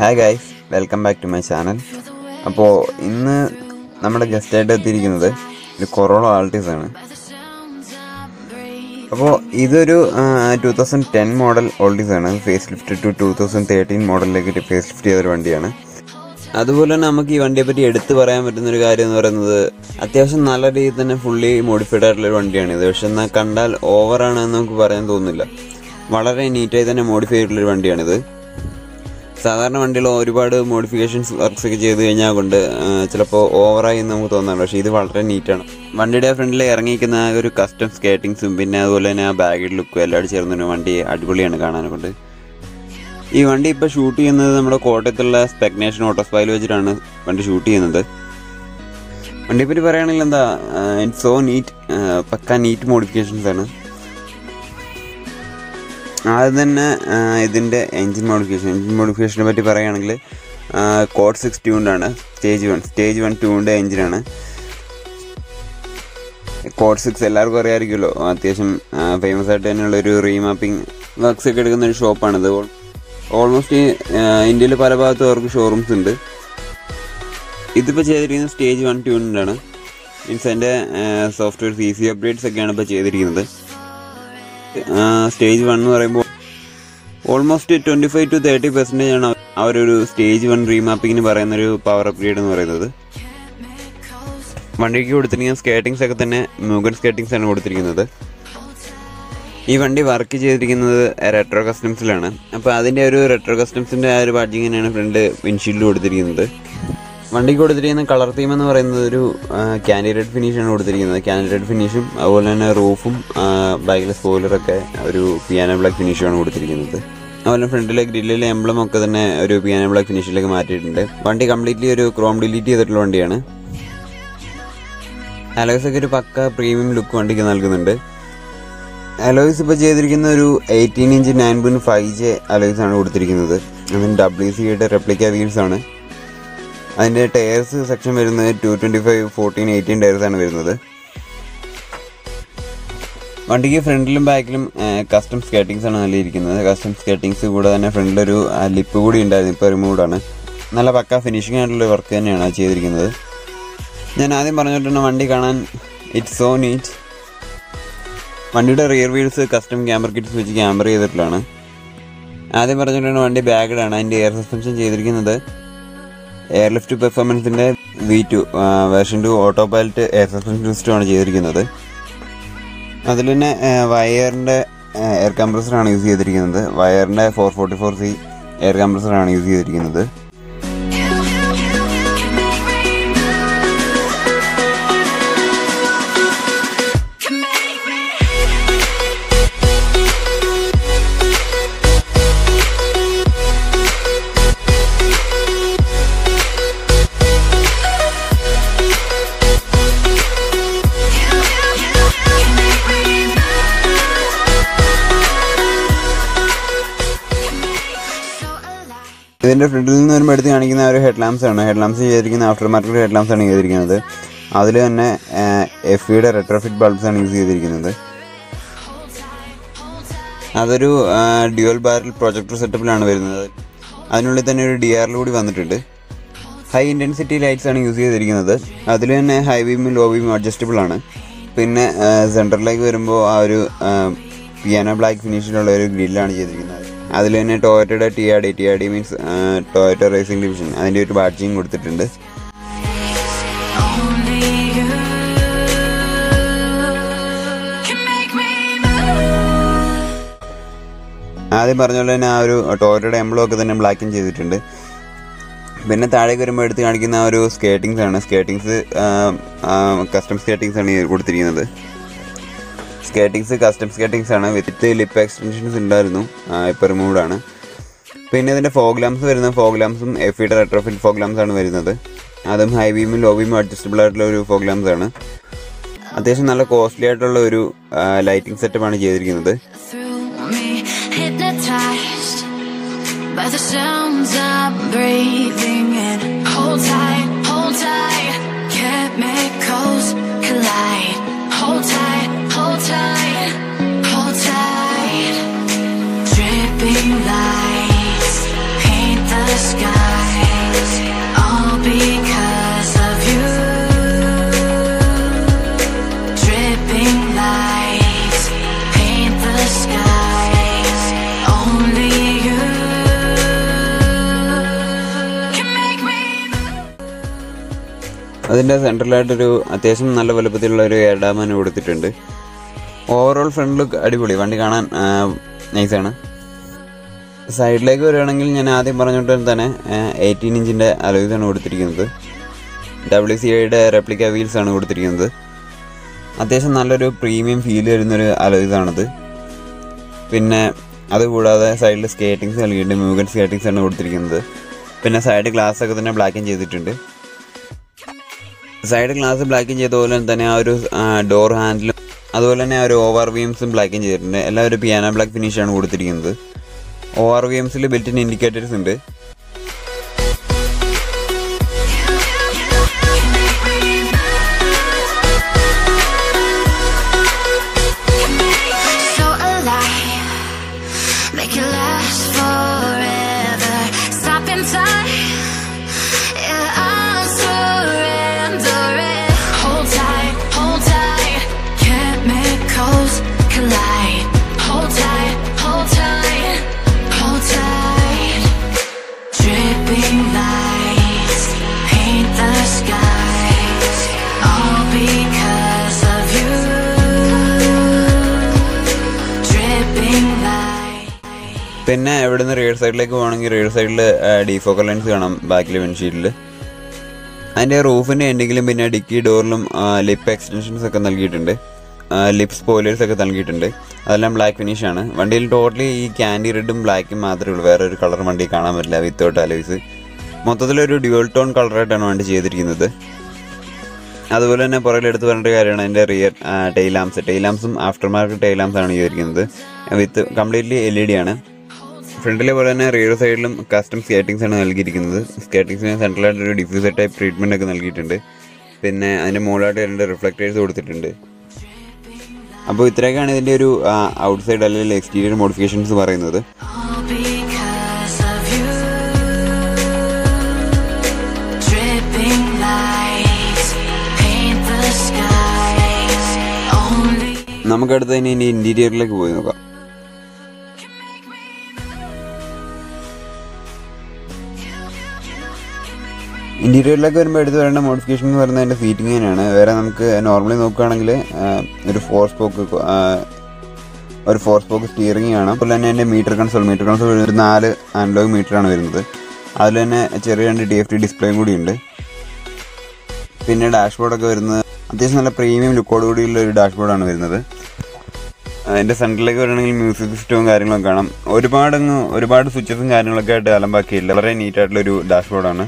Hi guys welcome back to my channel അപ്പോൾ ഇന്ന് നമ്മുടെ ഗസ്റ്റായിട്ട് എത്തിയിരിക്കുന്നത് ഒരു കൊറോള ആൾട്ടീസ് ആണ് അപ്പോൾ ഇതൊരു two thousand ten model Altis ആണ് facelift two two thousand thirteen മോഡലിലേക്ക് ഫേസ് ലിഫ്റ്റ് ചെയ്തൊരു വണ്ടിയാണ് അതുപോലെ തന്നെ നമുക്ക് ഈ വണ്ടിയെ പറ്റി എടുത്തു പറയാൻ പറ്റുന്ന ഒരു കാര്യം എന്ന് പറയുന്നത് അത്യാവശ്യം നല്ല രീതിയിൽ തന്നെ ഫുള്ളി മോഡിഫൈഡ് ആയിട്ടുള്ള ഒരു വണ്ടിയാണ് ഇത് പക്ഷെ എന്നാൽ കണ്ടാൽ ഓവറാണെന്ന് നമുക്ക് പറയാൻ തോന്നുന്നില്ല വളരെ നീറ്റായി തന്നെ മോഡിഫൈ ചെയ്തിട്ടുള്ളൊരു വണ്ടിയാണിത് സാധാരണ വണ്ടികൾ ഒരുപാട് മോഡിഫിക്കേഷൻസ് വർക്ക്സ് ഒക്കെ ചെയ്ത് കഴിഞ്ഞാൽ കൊണ്ട് ചിലപ്പോൾ ഓവറായി എന്ന് നമുക്ക് തോന്നാറുണ്ട് പക്ഷേ ഇത് വളരെ നീറ്റാണ് വണ്ടിയുടെ ഫ്രണ്ടിൽ ഇറങ്ങിയിരിക്കുന്ന ആ ഒരു കസ്റ്റം സ്കേറ്റിങ്സും പിന്നെ അതുപോലെ തന്നെ ആ ബാഗേഡ് ലുക്കും എല്ലാം ചേർന്നൊരു വണ്ടി അടിപൊളിയാണ് കാണാനെ കൊണ്ട് ഈ വണ്ടി ഇപ്പോൾ ഷൂട്ട് ചെയ്യുന്നത് നമ്മുടെ കോട്ടയത്തുള്ള സ്പെഗ്നേഷൻ ഓട്ടോസ്പൈൽ വെച്ചിട്ടാണ് വണ്ടി ഷൂട്ട് ചെയ്യുന്നത് വണ്ടിയെ പറ്റി പറയുകയാണെങ്കിൽ എന്താ it's so neat pakka neat modifications ആണ് ആദ്യം തന്നെ ആ, ഇതിൻ്റെ എൻജിൻ മോഡിഫിക്കേഷൻ എൻജിൻ മോഡിഫിക്കേഷനെ പറ്റി പറയുകയാണെങ്കിൽ കോഡ് സിക്സ് ട്യൂണ്ടാണ് സ്റ്റേജ് വൺ സ്റ്റേജ് വൺ ട്യൂണിൻ്റെ എൻജിനാണ് കോഡ് സിക്സ് എല്ലാവർക്കും അറിയാമായിരിക്കുമല്ലോ അത്യാവശ്യം ഫേമസ് ആയിട്ട് തന്നെയുള്ള ഒരു റീമാപ്പിംഗ് വർക്ക്സ് ഒക്കെ എടുക്കുന്ന ഒരു ഷോപ്പാണിത് ഓൾമോസ്റ്റ് ഇന്ത്യയിൽ പല ഭാഗത്തും അവർക്ക് ഷോറൂംസ് ഉണ്ട് ഇതിപ്പോൾ ചെയ്തിരിക്കുന്നത് സ്റ്റേജ് വൺ ട്യൂണിൻ്റാണ് മീൻസ് അതിൻ്റെ സോഫ്റ്റ്വെയർ സി സി അപ്ഡേറ്റ്സ് ഒക്കെയാണ് ഇപ്പോൾ ചെയ്തിരിക്കുന്നത് സ്റ്റേജ് വൺ എന്ന് പറയുമ്പോൾ almost twenty five to thirty percentage ആണ് അവരൊരു സ്റ്റേജ് വൺ റീമാപ്പിങ്ങിന് പറയുന്ന ഒരു പവർ അപ്ഗ്രേഡ് എന്ന് പറയുന്നത് വണ്ടിക്ക് കൊടുത്തിരിക്കുന്ന സ്കേട്ടിങ്സ് ഒക്കെ തന്നെ മുഗൻ സ്കേട്ടിങ്സ് ആണ് കൊടുത്തിരിക്കുന്നത് ഈ വണ്ടി വർക്ക് ചെയ്തിരിക്കുന്നത് റെട്രോ കസ്റ്റംസിലാണ് അപ്പോൾ അതിൻ്റെ ഒരു റെട്രോ കസ്റ്റംസിൻ്റെ ആ ഒരു ബാഡ്ജിങ് തന്നെയാണ് ഫ്രണ്ട് വിൻഷീൽഡ് കൊടുത്തിരിക്കുന്നത് വണ്ടിക്ക് കൊടുത്തിരിക്കുന്ന കളർ തീം എന്ന് പറയുന്നത് ഒരു ക്യാൻഡി റെഡ് ഫിനിഷാണ് കൊടുത്തിരിക്കുന്നത് ക്യാൻഡി റെഡ് ഫിനിഷും അതുപോലെ തന്നെ റൂഫും ബാക്കിലെ സ്പോയിലറൊക്കെ ഒരു പിയാനോ ബ്ലാക്ക് ഫിനിഷുമാണ് കൊടുത്തിരിക്കുന്നത് അതുപോലെ ഫ്രണ്ടിലെ ഗ്രില്ലിലെ എംബ്ലം ഒക്കെ തന്നെ ഒരു പിയാനോ ബ്ലാക്ക് ഫിനിഷിലേക്ക് മാറ്റിയിട്ടുണ്ട് വണ്ടി കംപ്ലീറ്റ്ലി ഒരു ക്രോം ഡിലീറ്റ് ചെയ്തിട്ടുള്ള വണ്ടിയാണ് അലോയ്സ് ഒക്കെ ഒരു പക്ക പ്രീമിയം ലുക്ക് വണ്ടിക്ക് നൽകുന്നുണ്ട് അലോയ്സ് ഇപ്പോൾ ചെയ്തിരിക്കുന്ന ഒരു eighteen inch nine point five J alloys ആണ് കൊടുത്തിരിക്കുന്നത് അതിന് ഡബ്ല്യു സിയുടെ റെപ്ലിക്ക വീൽസ് ആണ് അതിൻ്റെ ടയർസ് സെക്ഷൻ വരുന്നത് two twenty five fourteen eighteen tyres ആണ് വരുന്നത് വണ്ടിക്ക് ഫ്രണ്ടിലും ബാക്കിലും കസ്റ്റം സ്കേട്ടിങ്സ് ആണ് നൽകിയിരിക്കുന്നത് കസ്റ്റം സ്കേട്ടിങ്സ് കൂടെ തന്നെ ഫ്രണ്ടിലൊരു ലിപ്പ് കൂടി ഉണ്ടായിരുന്നു ഇപ്പോൾ റിമൂവ്ഡാണ് നല്ല പക്ക ഫിനിഷിംഗ് ആയിട്ടുള്ള വർക്ക് തന്നെയാണ് അത് ചെയ്തിരിക്കുന്നത് ഞാൻ ആദ്യം പറഞ്ഞിട്ടുണ്ട് വണ്ടി കാണാൻ ഇറ്റ്സ് സോ നീറ്റ് വണ്ടിയുടെ rear wheels custom camera kits വെച്ച് ക്യാമറ ചെയ്തിട്ടുള്ളതാണ് ആദ്യം പറഞ്ഞിട്ടുണ്ട് വണ്ടി ബാഗഡാണ് അതിൻ്റെ എയർ സസ്പെൻഷൻ ചെയ്തിരിക്കുന്നത് എയർ ലിഫ്റ്റ് പെർഫോമൻസിൻ്റെ V two version two auto pilot air suspension സിസ്റ്റമാണ് ചെയ്തിരിക്കുന്നത് അതിൽ തന്നെ വയറിൻ്റെ എയർ കംപ്രസറാണ് യൂസ് ചെയ്തിരിക്കുന്നത് വയറിൻ്റെ four forty four C air കംപ്രസറാണ് യൂസ് ചെയ്തിരിക്കുന്നത് ഇതിൻ്റെ ഫ്രണ്ടിൽ നിന്ന് വരുമ്പോൾ എടുത്ത് കാണിക്കുന്ന ആ ഒരു ഹെഡ് ലാംപ്സ് ആണ് ഹെഡ് ലാംപ്സ് ചെയ്തിരിക്കുന്ന ആഫ്റ്റർ മാർക്കറ്റ് ഹെഡ് ലാംപ്സ് ആണ് ചെയ്തിരിക്കുന്നത് അതിൽ തന്നെ എഫ് ഇയുടെ റെട്രോഫിറ്റ് ബൾബ്സ് ആണ് യൂസ് ചെയ്തിരിക്കുന്നത് അതൊരു ഡ്യുവൽ ബാരൽ പ്രൊജക്ടർ സെറ്റപ്പിലാണ് വരുന്നത് അതിനുള്ളിൽ തന്നെ ഒരു ഡി ആറിൽ കൂടി വന്നിട്ടുണ്ട് ഹൈ ഇൻറ്റൻസിറ്റി ലൈറ്റ്സ് ആണ് യൂസ് ചെയ്തിരിക്കുന്നത് അതിൽ തന്നെ ഹൈ ബീമും ലോ ബീമും അഡ്ജസ്റ്റബിൾ ആണ് പിന്നെ സെൻറ്ററിലേക്ക് വരുമ്പോൾ ആ ഒരു പിയാനോ ബ്ലാക്ക് ഫിനിഷിലുള്ള ഒരു ഗ്രില്ലാണ് ചെയ്തിരിക്കുന്നത് അതിൽ തന്നെ ടൊയോറ്റയുടെ T R D T R D means Toyota racing division അതിൻ്റെ ഒരു ബാഡ്ജിങ് കൊടുത്തിട്ടുണ്ട് Only you can make me move. ആദ്യം പറഞ്ഞ പോലെ തന്നെ ആ ഒരു ടോയറ്റയുടെ എംബ്ലം ഒക്കെ തന്നെ ബ്ലാക്കും ചെയ്തിട്ടുണ്ട് പിന്നെ താഴേക്ക് വരുമ്പോൾ എടുത്ത് കാണിക്കുന്ന ആ ഒരു സ്കേട്ടിങ്സ് ആണ് സ്കേട്ടിങ്സ് കസ്റ്റം സ്കേട്ടിങ്സ് ആണ് ഈ കൊടുത്തിരിക്കുന്നത് സ്കേട്ടിങ്സ് കസ്റ്റം സ്കേട്ടിങ്സ് ആണ് വിത്ത് ലിപ്പ് എക്സ്റ്റൻഷൻസ് ഉണ്ടായിരുന്നു ഇപ്പോൾ റിമൂവ്ഡ് ആണ് പിന്നെ ഇതിൻ്റെ ഫോഗ് ലാംസ് വരുന്ന ഫോഗ് ലാംസും എഫ് ഇയുടെ റെട്രോഫിൽ ഫോഗ് ലാംസ് ആണ് വരുന്നത് അതും ഹൈ ബീമും ലോ ബീമും അഡ്ജസ്റ്റബിൾ ആയിട്ടുള്ള ഒരു ഫോഗ് ലാംസ് ആണ് അത്യാവശ്യം നല്ല കോസ്റ്റ്ലി ആയിട്ടുള്ള ഒരു ലൈറ്റിംഗ് സെറ്റപ്പാണ് ചെയ്തിരിക്കുന്നത് Through me, hypnotized by the sounds I'm breathing in. Hold tight, hold tight, chemicals collide. Hold tight, hold tight, hold tight. Dripping lights paint the sky. അതിൻ്റെ സെൻട്രലായിട്ടൊരു അത്യാവശ്യം നല്ല വലുപ്പത്തിലുള്ള ഒരു എയർഡാമാൻ കൊടുത്തിട്ടുണ്ട് ഓവറോൾ ഫ്രണ്ട് ലുക്ക് അടിപൊളി വണ്ടി കാണാൻ നൈസാണ് സൈഡിലേക്ക് വരികയാണെങ്കിൽ ഞാൻ ആദ്യം പറഞ്ഞിട്ട് തന്നെ എയ്റ്റീൻ ഇഞ്ചിൻ്റെ അലോയ്സാണ് കൊടുത്തിരിക്കുന്നത് ഡബ്ല്യു സി ഐയുടെ റെപ്ലിക്ക വീൽസ് ആണ് കൊടുത്തിരിക്കുന്നത് അത്യാവശ്യം നല്ലൊരു പ്രീമിയം ഫീൽ വരുന്നൊരു അലോയ്സാണിത് പിന്നെ അതുകൂടാതെ സൈഡിൽ സ്കേറ്റിങ്സ് നൽകിയിട്ടുണ്ട് മ്യൂഗൻ സ്കേറ്റിങ്സ് ആണ് കൊടുത്തിരിക്കുന്നത് പിന്നെ സൈഡ് ഗ്ലാസ് ഒക്കെ തന്നെ ബ്ലാക്കിങ് ചെയ്തിട്ടുണ്ട് സൈഡ് ഗ്ലാസ് ബ്ലാക്കിങ് ചെയ്ത പോലെ തന്നെ ആ ഒരു ഡോർ ഹാൻഡിലും അതുപോലെ തന്നെ ആ ഒരു ഓവർ വിഎംസും ബ്ലാക്കിങ് ചെയ്തിട്ടുണ്ട് എല്ലാം ഒരു പിയാനോ ബ്ലാക്ക് ഫിനിഷാണ് കൊടുത്തിരിക്കുന്നത് ഒ ആർ വി എംസിൽ ബിൽറ്റിൻ ഇൻഡിക്കേറ്റേഴ്സ് ഉണ്ട് So alive, make it last forever. Stop in time, yeah, I'm surrendering. Hold tight, hold tight, chemicals collide. Hold tight, hold tight, hold tight. Dripping lights paint the skies, all because of you. Dripping light. പിന്നെ ഇവിടുന്ന് rad സൈഡിലേക്ക് പോകണമെങ്കിൽ rad സൈഡിൽ ഡിഫോക്കൽ lens കാണാം ബാക്കിലെ വിൻഷീൽഡിൽ അതിൻ്റെ റൂഫിൻ്റെ എൻഡിങ്ങിലും പിന്നെ dicky ഡോറിലും lip extensions ഒക്കെ നൽകിയിട്ടുണ്ട് ലിപ്പ് സ്പോയിലേഴ്സ് ഒക്കെ നൽകിയിട്ടുണ്ട് അതെല്ലാം ബ്ലാക്ക് ഫിനിഷ് ആണ് വണ്ടിയിൽ ടോട്ടലി ഈ ക്യാൻഡി റെഡും ബ്ലാക്കും മാത്രമേ ഉള്ളൂ വേറെ ഒരു കളർ വണ്ടി കാണാൻ പറ്റില്ല വിത്തൗട്ട് അലോയ്സ് മൊത്തത്തിലൊരു ഡ്യുവൽ ടോൺ കളറായിട്ടാണ് വണ്ടി ചെയ്തിരിക്കുന്നത് അതുപോലെ തന്നെ പുറകിൽ എടുത്ത് പറഞ്ഞ ഒരു കാര്യമാണ് അതിൻ്റെ റിയർ ടൈലാംസ് ടൈലാംസും ആഫ്റ്റർ മാർക്കറ്റ് ടൈലാംസ് ആണ് ചെയ്തിരിക്കുന്നത് with completely L E D ആണ് ഫ്രണ്ടിലെ പോലെ തന്നെ റീഡ് സൈഡിലും കസ്റ്റം സ്കേറ്റിങ്സ് ആണ് നൽകിയിരിക്കുന്നത് സ്കേറ്റിങ്സിന് സെൻട്രലായിട്ട് ഒരു ഡിഫ്യൂസർ ടൈപ്പ് ട്രീറ്റ്മെൻ്റ് ഒക്കെ നൽകിയിട്ടുണ്ട് പിന്നെ അതിൻ്റെ മുകളിലായിട്ട് രണ്ട് റിഫ്ലക്റ്റേഴ്സ് കൊടുത്തിട്ടുണ്ട് അപ്പോൾ ഇത്രയൊക്കെയാണ് ഇതിൻ്റെ ഒരു ഔട്ട് സൈഡ് അല്ലെങ്കിൽ എക്സ്റ്റീരിയർ മോഡിഫിക്കേഷൻസ് പറയുന്നത് All because of you. Dripping lights paint the skies. Only നമുക്കടുത്ത് ഇനി ഇനി ഇൻറ്റീരിയറിലേക്ക് പോയി നോക്കാം ഇൻറ്റീരിയറിലേക്ക് വരുമ്പോൾ എടുത്ത് വരേണ്ട മോഡിഫിക്കേഷൻ എന്ന് പറയുന്നത് അതിൻ്റെ സീറ്റിംഗ് തന്നെയാണ് വേറെ നമുക്ക് നോർമലി നോക്കുകയാണെങ്കിൽ ഒരു ഫോർ സ്പോക്ക് ഒരു ഫോർ സ്പോക്ക് സ്റ്റിയറിംഗ് കാണാം അതുപോലെ തന്നെ എൻ്റെ മീറ്റർ കൺസോൾ മീറ്റർ കൺസോൾ ഒരു നാല് ആൻഡ്രോയിഡ് മീറ്ററാണ് വരുന്നത് അതിൽ തന്നെ ചെറിയ രണ്ട് ടി എഫ് ടി ഡിസ്പ്ലേയും കൂടി ഉണ്ട് പിന്നെ ഡാഷ്ബോർഡൊക്കെ വരുന്നത് അത്യാവശ്യം നല്ല പ്രീമിയം ലുക്കോട് കൂടിയുള്ള ഒരു ഡാഷ്ബോർഡാണ് വരുന്നത് അതിൻ്റെ സെൻറ്ററിലേക്ക് വരണമെങ്കിൽ മ്യൂസിക് സിസ്റ്റവും കാര്യങ്ങളൊക്കെ കാണാം ഒരുപാട് അങ്ങ് ഒരുപാട് സ്വിച്ചസും കാര്യങ്ങളൊക്കെ ആയിട്ട് അലമ്പാക്കിയില്ല വളരെ നീറ്റ് ആയിട്ടുള്ളൊരു ഡാഷ്ബോർഡാണ്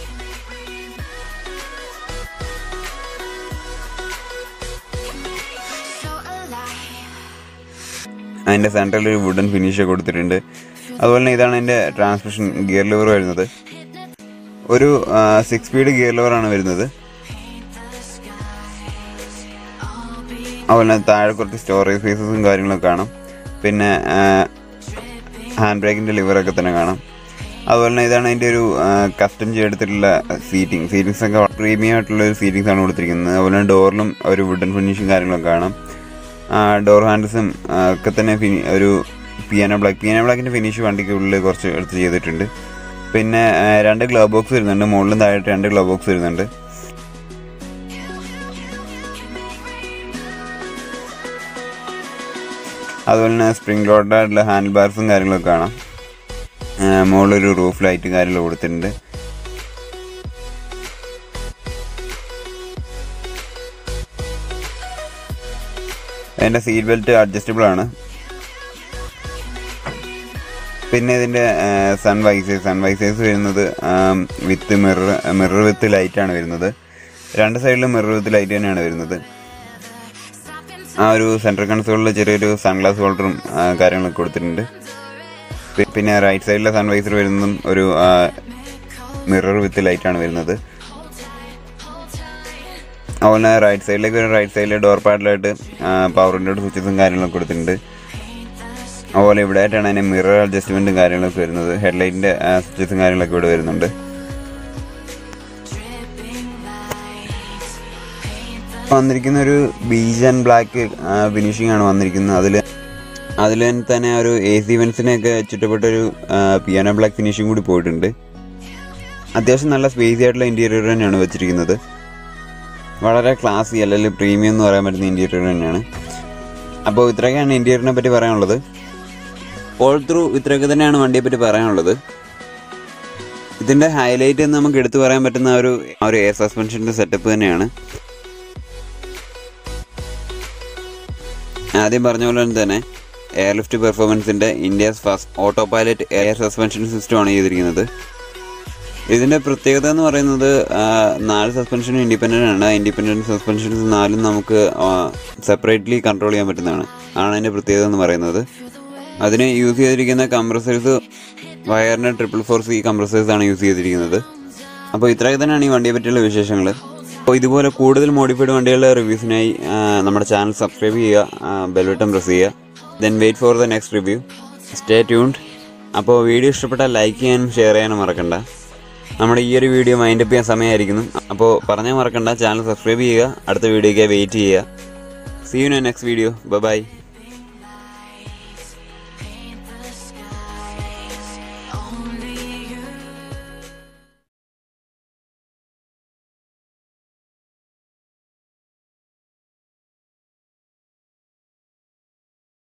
so alive. അതിൻ്റെ സെൻറ്ററിൽ ഒരു വുഡൻ ഫിനിഷ് കൊടുത്തിട്ടുണ്ട് അതുപോലെ തന്നെ ഇതാണ് അതിൻ്റെ ട്രാൻസ്മിഷൻ ഗിയർ ലിവർ വരുന്നത് ഒരു സിക്സ് സ്പീഡ് ഗിയർ ലിവറാണ് വരുന്നത് അതുപോലെ തന്നെ താഴെ കുറച്ച് സ്റ്റോറേജ് സ്പേസസും കാര്യങ്ങളൊക്കെ കാണാം പിന്നെ ഹാൻഡ് ബ്രേക്കിൻ്റെ ലിവറൊക്കെ തന്നെ കാണാം അതുപോലെ തന്നെ ഇതാണ് അതിൻ്റെ ഒരു കസ്റ്റം ചെയ്തെടുത്തിട്ടുള്ള സീറ്റിംഗ് സീറ്റിങ്സ് ഒക്കെ പ്രീമിയം ആയിട്ടുള്ള ഒരു സീറ്റിങ്സ് ആണ് കൊടുത്തിരിക്കുന്നത് അതുപോലെ തന്നെ ഡോറിലും ഒരു വുഡൻ ഫിനിഷും കാര്യങ്ങളൊക്കെ കാണാം ഡോർ ഹാൻഡിൽസും ഒക്കെ തന്നെ ഫിനി ഒരു പിയാനോ ബ്ലാക്ക് പിയാനോ ബ്ലാക്കിൻ്റെ ഫിനിഷ് വണ്ടിക്ക് ഉള്ളിൽ കുറച്ച് എടുത്ത് ചെയ്തിട്ടുണ്ട് പിന്നെ ആ, രണ്ട് ഗ്ലവ് ബോക്സ് വരുന്നുണ്ട് മുകളിലും താഴെ രണ്ട് ഗ്ലവ് ബോക്സ് വരുന്നുണ്ട് അതുപോലെ തന്നെ സ്പ്രിംഗ് ലോഡായിട്ടുള്ള ഹാൻഡിൽ ബാർസും കാര്യങ്ങളൊക്കെ കാണാം ആ, മുകളിലൊരു റൂഫ് ലൈറ്റും കാര്യങ്ങളും കൊടുത്തിട്ടുണ്ട് അതിൻ്റെ സീറ്റ് ബെൽറ്റ് അഡ്ജസ്റ്റബിൾ ആണ് പിന്നെ ഇതിൻ്റെ സൺ വൈസേഴ്സ് സൺ വൈസേഴ്സ് വരുന്നത് വിത്ത് മിറർ മിറർ വിത്ത് ലൈറ്റാണ് വരുന്നത് രണ്ട് സൈഡിലും മിറർ വിത്ത് ലൈറ്റ് തന്നെയാണ് വരുന്നത് ആ ഒരു സെൻട്രൽ കൺസോളിൽ ചെറിയൊരു സൺഗ്ലാസ് ഹോൾഡറും കാര്യങ്ങളൊക്കെ കൊടുത്തിട്ടുണ്ട് പി- പിന്നെ റൈറ്റ് സൈഡിലെ സൺ വൈസർ വരുന്നതും ഒരു മിറർ വിത്ത് ലൈറ്റാണ് വരുന്നത് അതുപോലെ റൈറ്റ് സൈഡിലേക്ക് ഒരു റൈറ്റ് സൈഡിലെ ഡോർ പാഡിലായിട്ട് പവറിൻ്റെ സ്വിച്ചസും കാര്യങ്ങളൊക്കെ കൊടുത്തിട്ടുണ്ട് അതുപോലെ ഇവിടെ ആയിട്ടാണ് അതിന് മിറർ അഡ്ജസ്റ്റ്മെൻറ്റും കാര്യങ്ങളൊക്കെ വരുന്നത് ഹെഡ്ലൈറ്റിൻ്റെ സ്വിച്ചസും കാര്യങ്ങളൊക്കെ ഇവിടെ വരുന്നുണ്ട് വന്നിരിക്കുന്ന ഒരു ബീജ് ആൻഡ് ബ്ലാക്ക് ഫിനിഷിംഗ് ആണ് വന്നിരിക്കുന്നത് അതിൽ അതിൽ തന്നെ ഒരു എ സി വെൻസിനെയൊക്കെ ചുറ്റപ്പെട്ടൊരു പിയാനോ ബ്ലാക്ക് ഫിനിഷിംഗ് കൂടി പോയിട്ടുണ്ട് അത്യാവശ്യം നല്ല സ്പേസി ആയിട്ടുള്ള ഇൻറ്റീരിയർ തന്നെയാണ് വെച്ചിരിക്കുന്നത് വളരെ ക്ലാസി അല്ലെങ്കിൽ പ്രീമിയം എന്ന് പറയാൻ പറ്റുന്ന ഇൻറ്റീരിയർ തന്നെയാണ് അപ്പോൾ ഇത്രയൊക്കെയാണ് ഇൻറ്റീരിയറിനെ പറ്റി പറയാനുള്ളത് ഓൾ ത്രൂ ഇത്രയൊക്കെ തന്നെയാണ് വണ്ടിയെ പറ്റി പറയാനുള്ളത് ഇതിൻ്റെ ഹൈലൈറ്റ് എന്ന് നമുക്ക് എടുത്തു പറയാൻ പറ്റുന്ന ആ ഒരു ആ ഒരു എയർ സസ്പെൻഷൻ്റെ സെറ്റപ്പ് തന്നെയാണ് ആദ്യം പറഞ്ഞ പോലെ തന്നെ എയർ ലിഫ്റ്റ് പെർഫോമൻസിൻ്റെ India's first auto pilot air suspension സിസ്റ്റമാണ് ചെയ്തിരിക്കുന്നത് ഇതിൻ്റെ പ്രത്യേകത എന്ന് പറയുന്നത് ആ, നാല് സസ്പെൻഷനും ഇൻഡിപെൻഡൻ്റ് ആണ് ഇൻഡിപെൻഡൻറ്റ് സസ്പെൻഷൻസ് നാലും നമുക്ക് സെപ്പറേറ്റ്ലി കൺട്രോൾ ചെയ്യാൻ പറ്റുന്നതാണ് ആണ് അതിൻ്റെ പ്രത്യേകത എന്ന് പറയുന്നത് അതിന് യൂസ് ചെയ്തിരിക്കുന്ന കംപ്രസേഴ്സ് വയറിൻ്റെ ട്രിപ്പിൾ ഫോർ സി കംപ്രസേഴ്സ് ആണ് യൂസ് ചെയ്തിരിക്കുന്നത് അപ്പോൾ ഇത്രയൊക്കെ തന്നെയാണ് ഈ വണ്ടിയെ പറ്റിയുള്ള വിശേഷങ്ങൾ അപ്പോൾ ഇതുപോലെ കൂടുതൽ മോഡിഫൈഡ് വണ്ടികളുടെ റിവ്യൂസിനായി ആ, നമ്മുടെ ചാനൽ സബ്സ്ക്രൈബ് ചെയ്യുക ബെൽബട്ടൺ പ്രസ് ചെയ്യുക then wait for the next review stay tuned അപ്പോൾ വീഡിയോ ഇഷ്ടപ്പെട്ടാൽ ലൈക്ക് ചെയ്യാനും ഷെയർ ചെയ്യാനും മറക്കണ്ട നമ്മുടെ ഈ ഒരു വീഡിയോ മൈൻഡ് അപ്പ് ചെയ്യാൻ സമയമായിരിക്കുന്നു അപ്പോൾ പറഞ്ഞാൽ മറക്കണ്ട ചാനൽ സബ്സ്ക്രൈബ് ചെയ്യുക അടുത്ത വീഡിയോയ്ക്ക് വെയിറ്റ് ചെയ്യുക see you next video bye paint the skies. Only